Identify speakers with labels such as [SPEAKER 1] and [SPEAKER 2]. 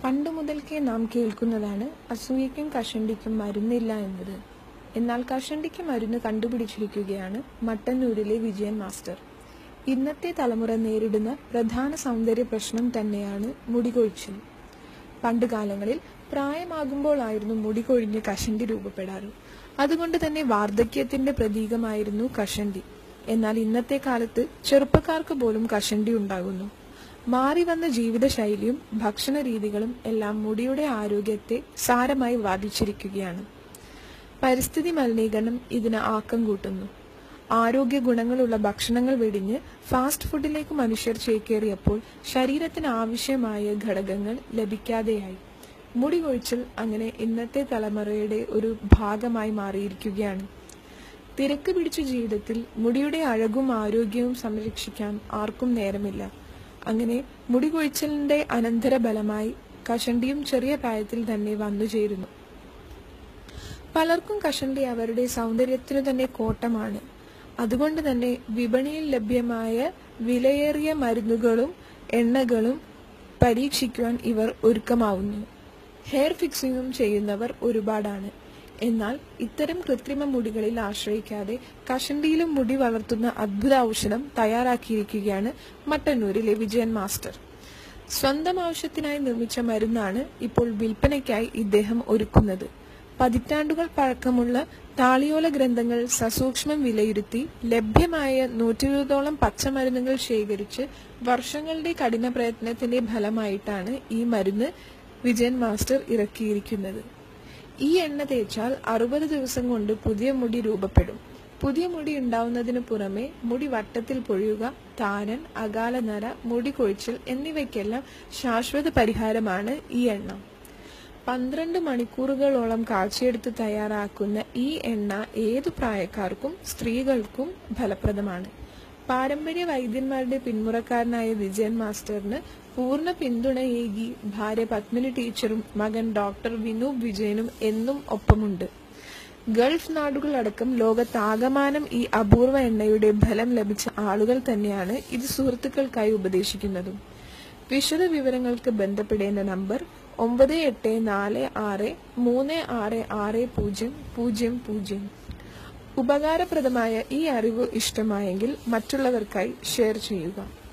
[SPEAKER 1] പണ്ട് മുതൽക്കേ നാം കേൾക്കുന്നതാണ് അസൂയയ്ക്കും കഷണ്ടിക്കും മരുന്നില്ല എന്നത് എന്നാൽ കഷണ്ടിക്ക് മരുന്ന് കണ്ടുപിടിച്ചിരിക്കുകയാണ് മട്ടന്നൂരിലെ വിജയൻ മാസ്റ്റർ ഇന്നത്തെ തലമുറ നേരിടുന്ന പ്രധാന സൗന്ദര്യ പ്രശ്നം തന്നെയാണ് മുടികൊഴിച്ചിൽ പണ്ട് കാലങ്ങളിൽ പ്രായമാകുമ്പോഴായിരുന്നു മുടി കൊഴിഞ്ഞ് കഷണ്ടി രൂപപ്പെടാറ് അതുകൊണ്ട് തന്നെ വാർദ്ധക്യത്തിന്റെ പ്രതീകമായിരുന്നു കഷണ്ടി എന്നാൽ ഇന്നത്തെ കാലത്ത് ചെറുപ്പക്കാർക്ക് പോലും കഷണ്ടി ഉണ്ടാകുന്നു മാറി വന്ന ജീവിതശൈലിയും ഭക്ഷണ രീതികളും എല്ലാം മുടിയുടെ ആരോഗ്യത്തെ സാരമായി ബാധിച്ചിരിക്കുകയാണ് പരിസ്ഥിതി മലിനീകരണം ഇതിന് ആക്കം കൂട്ടുന്നു ആരോഗ്യ ഗുണങ്ങളുള്ള ഭക്ഷണങ്ങൾ വെടിഞ്ഞ് ഫാസ്റ്റ് ഫുഡിലേക്ക് മനുഷ്യർ ചേക്കേറിയപ്പോൾ ശരീരത്തിന് ആവശ്യമായ ഘടകങ്ങൾ ലഭിക്കാതെയായി മുടി കൊഴിച്ചിൽ അങ്ങനെ ഇന്നത്തെ തലമുറയുടെ ഒരു ഭാഗമായി മാറിയിരിക്കുകയാണ് തിരക്ക് പിടിച്ച ജീവിതത്തിൽ മുടിയുടെ അഴകും ആരോഗ്യവും സംരക്ഷിക്കാൻ ആർക്കും നേരമില്ല അങ്ങനെ മുടി കൊഴിച്ചിലിന്റെ അനന്തരഫലമായി കഷണ്ടിയും ചെറിയ പ്രായത്തിൽ തന്നെ വന്നു ചേരുന്നു പലർക്കും കഷണ്ടി അവരുടെ സൗന്ദര്യത്തിനു തന്നെ കോട്ടമാണ് അതുകൊണ്ട് തന്നെ വിപണിയിൽ ലഭ്യമായ വിലയേറിയ മരുന്നുകളും എണ്ണകളും പരീക്ഷിക്കുവാൻ ഇവർ ഒരുക്കമാവുന്നു ഹെയർ ഫിക്സിങ്ങും ചെയ്യുന്നവർ ഒരുപാടാണ് എന്നാൽ ഇത്തരം കൃത്രിമ മുടികളിൽ ആശ്രയിക്കാതെ കഷണ്ടിയിലും മുടി വളർത്തുന്ന അദ്ഭുത ഔഷധം തയ്യാറാക്കിയിരിക്കുകയാണ് മട്ടന്നൂരിലെ വിജയൻ മാസ്റ്റർ സ്വന്തം ആവശ്യത്തിനായി നിർമ്മിച്ച മരുന്നാണ് ഇപ്പോൾ വിൽപ്പനയ്ക്കായി ഇദ്ദേഹം ഒരുക്കുന്നത് പതിറ്റാണ്ടുകൾ പഴക്കമുള്ള താളിയോല ഗ്രന്ഥങ്ങൾ സസൂക്ഷ്മം വിലയിരുത്തി ലഭ്യമായ നൂറ്റിരുപതോളം പച്ചമരുന്നുകൾ ശേഖരിച്ച് വർഷങ്ങളുടെ കഠിന പ്രയത്നത്തിന്റെ ഫലമായിട്ടാണ് ഈ മരുന്ന് വിജയൻ മാസ്റ്റർ ഇറക്കിയിരിക്കുന്നത് ഈ എണ്ണ തേച്ചാൽ അറുപത് ദിവസം കൊണ്ട് പുതിയ മുടി രൂപപ്പെടും പുതിയ മുടി ഉണ്ടാവുന്നതിനു പുറമെ മുടി വട്ടത്തിൽ പൊഴിയുക താരൻ അകാല നര മുടി കൊഴിച്ചിൽ എന്നിവയ്ക്കെല്ലാം ശാശ്വത പരിഹാരമാണ് ഈ എണ്ണ പന്ത്രണ്ട് മണിക്കൂറുകളോളം കാഴ്ചയെടുത്ത് തയ്യാറാക്കുന്ന ഈ എണ്ണ ഏതു പ്രായക്കാർക്കും സ്ത്രീകൾക്കും ഫലപ്രദമാണ് പാരമ്പര്യ വൈദ്യന്മാരുടെ പിന്മുറക്കാരനായ വിജയൻ മാസ്റ്ററിന് പൂർണ്ണ പിന്തുണയേകി ഭാര്യ പത്മിനി ടീച്ചറും മകൻ ഡോക്ടർ വിനൂപ് വിജയനും എന്നും ഒപ്പമുണ്ട് ഗൾഫ് നാടുകളടക്കം ലോകത്താകമാനം ഈ അപൂർവ എണ്ണയുടെ ഫലം ലഭിച്ച ആളുകൾ തന്നെയാണ് ഇത് സുഹൃത്തുക്കൾക്കായി ഉപദേശിക്കുന്നതും വിശദ വിവരങ്ങൾക്ക് ബന്ധപ്പെടേണ്ട നമ്പർ ഒമ്പത് എട്ട് നാല് ആറ് മൂന്ന് ആറ് ആറ് പൂജ്യം പൂജ്യം പൂജ്യം ഉപകാരപ്രദമായ ഈ അറിവ് ഇഷ്ടമായെങ്കിൽ മറ്റുള്ളവർക്കായി ഷെയർ ചെയ്യുക